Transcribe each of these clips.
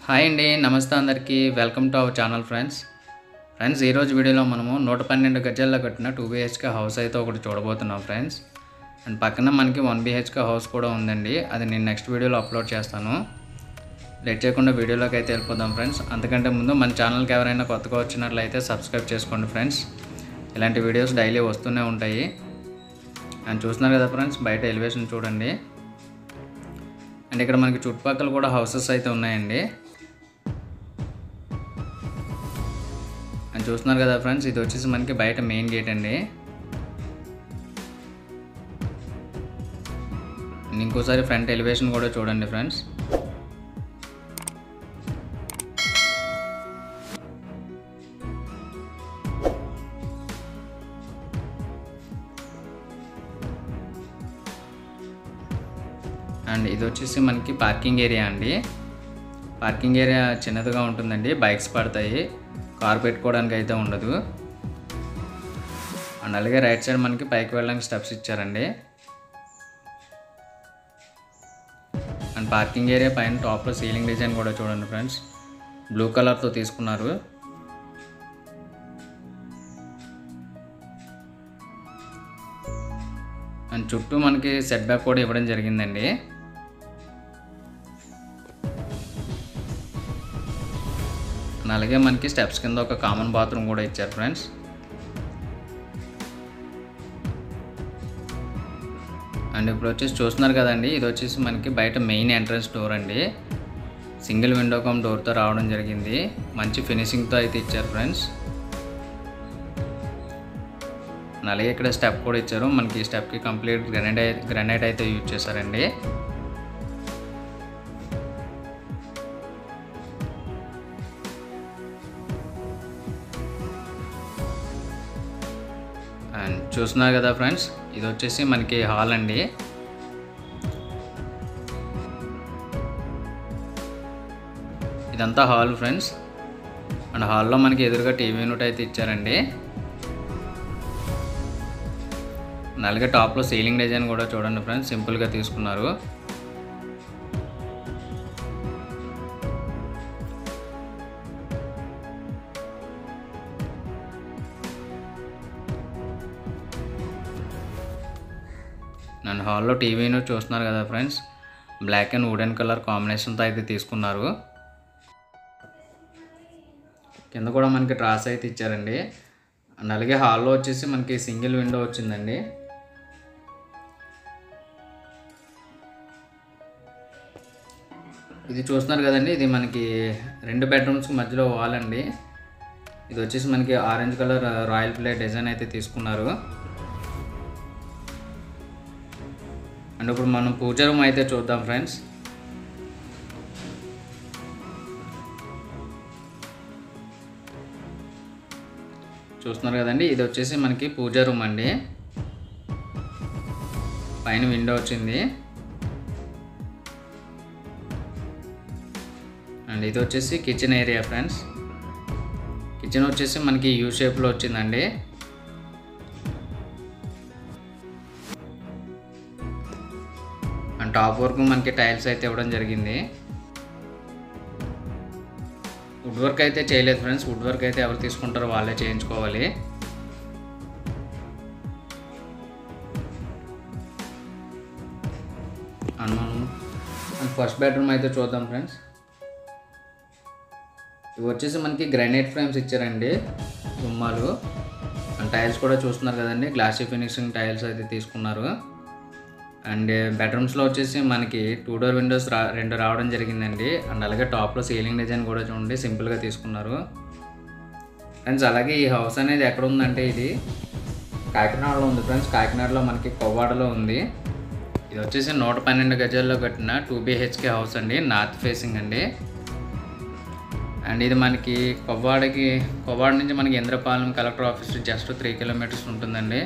hi అండి నమస్తే అందరికీ welcome to our channel friends friends ఈరోజు వీడియోలో మనము నూట పన్నెండు గజాల్లో కట్టిన టూ బీహెచ్కే హౌస్ అయితే ఒకటి చూడబోతున్నాం ఫ్రెండ్స్ అండ్ పక్కన మనకి వన్ బీహెచ్కే హౌస్ కూడా ఉందండి అది నేను నెక్స్ట్ వీడియోలో అప్లోడ్ చేస్తాను లేట్ చేయకుండా వీడియోలోకి అయితే వెళ్ళిపోదాం ఫ్రెండ్స్ అంతకంటే ముందు మన ఛానల్కి ఎవరైనా కొత్తగా వచ్చినట్లయితే సబ్స్క్రైబ్ చేసుకోండి ఫ్రెండ్స్ ఇలాంటి వీడియోస్ డైలీ వస్తూనే ఉంటాయి అండ్ చూస్తున్నారు కదా ఫ్రెండ్స్ బయట ఎలివేషన్ చూడండి అండ్ ఇక్కడ మనకి చుట్టుపక్కల కూడా హౌసెస్ అయితే ఉన్నాయండి అండ్ చూస్తున్నారు కదా ఫ్రెండ్స్ ఇది వచ్చేసి మనకి బయట మెయిన్ గేట్ అండి అండ్ ఇంకోసారి ఫ్రంట్ ఎలివేషన్ కూడా చూడండి ఫ్రెండ్స్ అండ్ ఇది వచ్చేసి మనకి పార్కింగ్ ఏరియా అండి పార్కింగ్ ఏరియా చిన్నదిగా ఉంటుందండి బైక్స్ పడతాయి కార్ పెట్టుకోవడానికి అయితే ఉండదు అండ్ అలాగే రైట్ సైడ్ మనకి పైకి వెళ్ళడానికి స్టెప్స్ ఇచ్చారండి అండ్ పార్కింగ్ ఏరియా పైన టాప్లో సీలింగ్ డిజైన్ కూడా చూడండి ఫ్రెండ్స్ బ్లూ కలర్తో తీసుకున్నారు అండ్ చుట్టూ మనకి సెట్ బ్యాక్ కూడా ఇవ్వడం జరిగిందండి అండ్ అలాగే మనకి స్టెప్స్ కింద ఒక కామన్ బాత్రూమ్ కూడా ఇచ్చారు ఫ్రెండ్స్ అండ్ ఇప్పుడు వచ్చేసి చూస్తున్నారు కదండి ఇది వచ్చేసి మనకి బయట మెయిన్ ఎంట్రన్స్ డోర్ అండి సింగిల్ విండో కమ్ డోర్తో రావడం జరిగింది మంచి ఫినిషింగ్తో అయితే ఇచ్చారు ఫ్రెండ్స్ అండ్ అలాగే ఇక్కడ స్టెప్ కూడా ఇచ్చారు మనకి స్టెప్కి కంప్లీట్ గ్రనైట్ గ్రనైట్ అయితే యూజ్ చేశారండి అండ్ చూస్తున్నారు కదా ఫ్రెండ్స్ ఇది వచ్చేసి మనకి హాల్ అండి ఇదంతా హాల్ ఫ్రెండ్స్ అండ్ హాల్లో మనకి ఎదురుగా టీవీ యూనిట్ అయితే ఇచ్చారండి అలాగే టాప్లో సీలింగ్ డిజైన్ కూడా చూడండి ఫ్రెండ్స్ సింపుల్గా తీసుకున్నారు నన్ను హాల్లో టీవీను చూస్తున్నారు కదా friends black and wooden colour కాంబినేషన్తో అయితే తీసుకున్నారు కింద కూడా మనకి ట్రాస్ అయితే ఇచ్చారండి అండ్ అలాగే హాల్లో వచ్చేసి మనకి సింగిల్ విండో వచ్చిందండి ఇది చూస్తున్నారు కదండి ఇది మనకి రెండు బెడ్రూమ్స్కి మధ్యలో వాల్ అండి ఇది వచ్చేసి మనకి orange colour royal play design అయితే తీసుకున్నారు అండ్ ఇప్పుడు మనం పూజ రూమ్ అయితే చూద్దాం ఫ్రెండ్స్ చూస్తున్నారు కదండి ఇది వచ్చేసి మనకి పూజ రూమ్ అండి పైన విండో వచ్చింది అండ్ ఇది వచ్చేసి కిచెన్ ఏరియా ఫ్రెండ్స్ కిచెన్ వచ్చేసి మనకి యూ షేప్లో వచ్చిందండి అండ్ టాప్ వరకు మనకి టైల్స్ అయితే ఇవ్వడం జరిగింది వుడ్ వర్క్ అయితే చేయలేదు ఫ్రెండ్స్ వుడ్ వర్క్ అయితే ఎవరు తీసుకుంటారో వాళ్ళే చేయించుకోవాలి అండ్ మనం ఫస్ట్ బెడ్రూమ్ అయితే చూద్దాం ఫ్రెండ్స్ ఇవి వచ్చేసి మనకి గ్రానైట్ ఫ్రేమ్స్ ఇచ్చారండి గుమ్మాలు అండ్ టైల్స్ కూడా చూస్తున్నారు కదండి గ్లాసీ ఫినిషింగ్ టైల్స్ అయితే తీసుకున్నారు అండ్ బెడ్రూమ్స్లో వచ్చేసి మనకి టూ డోర్ విండోస్ రా రెండు రావడం జరిగిందండి అండ్ అలాగే టాప్లో సీలింగ్ డిజైన్ కూడా చూడండి సింపుల్గా తీసుకున్నారు ఫ్రెండ్స్ అలాగే ఈ హౌస్ అనేది ఎక్కడ ఉందంటే ఇది కాకినాడలో ఉంది ఫ్రెండ్స్ కాకినాడలో మనకి కొవ్వాడలో ఉంది ఇది వచ్చేసి నూట పన్నెండు గజాల్లో కట్టిన టూ బీహెచ్కే హౌస్ అండి నార్త్ ఫేసింగ్ అండి అండ్ ఇది మనకి కొవ్వాడకి కొవ్వాడ నుంచి మనకి Indrapalem collector office just three kilometers ఉంటుందండి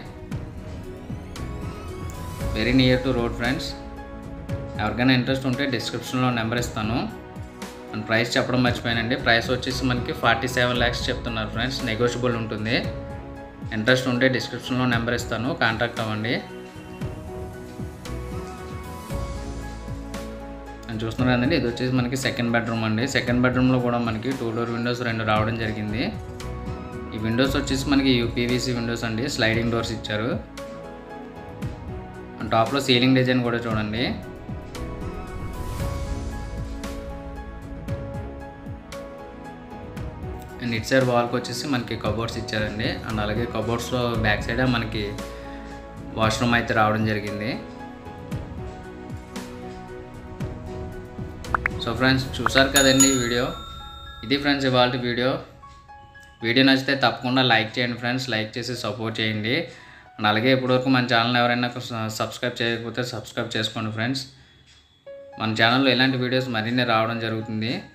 very near to road friends ఎవరికైనా ఇంట్రెస్ట్ ఉంటే డిస్క్రిప్షన్లో నెంబర్ ఇస్తాను అండ్ ప్రైస్ చెప్పడం మర్చిపోయానండి ప్రైస్ వచ్చేసి మనకి ఫార్టీ సెవెన్ ల్యాక్స్ చెప్తున్నారు ఫ్రెండ్స్ నెగోషియబుల్ ఉంటుంది ఇంట్రెస్ట్ ఉంటే డిస్క్రిప్షన్లో నెంబర్ ఇస్తాను కాంటాక్ట్ అవ్వండి అని చూస్తున్నారు కదండి ఇది వచ్చేసి మనకి సెకండ్ బెడ్రూమ్ అండి సెకండ్ బెడ్రూమ్లో కూడా మనకి టూ డోర్ విండోస్ రెండు రావడం జరిగింది ఈ విండోస్ వచ్చేసి మనకి యూపీవీసీ విండోస్ అండి స్లైడింగ్ డోర్స్ ఇచ్చారు అండ్ టాప్లో సీలింగ్ డిజైన్ కూడా చూడండి అండ్ ఇట్ సైడ్ వాల్కి వచ్చేసి మనకి కబోర్డ్స్ ఇచ్చారండి అండ్ అలాగే కబోర్డ్స్లో బ్యాక్ సైడ్ మనకి వాష్రూమ్ అయితే రావడం జరిగింది సో ఫ్రెండ్స్ చూసారు కదండి ఈ వీడియో ఇది ఫ్రెండ్స్ ఇవాళ వీడియో వీడియో నచ్చితే తప్పకుండా లైక్ చేయండి ఫ్రెండ్స్ లైక్ చేసి సపోర్ట్ చేయండి అండ్ అలాగే ఇప్పటివరకు మన ఛానల్ ఎవరైనా సబ్స్క్రైబ్ చేయకపోతే సబ్స్క్రైబ్ చేసుకోండి ఫ్రెండ్స్ మన ఛానల్లో ఇలాంటి వీడియోస్ మరిన్ని రావడం జరుగుతుంది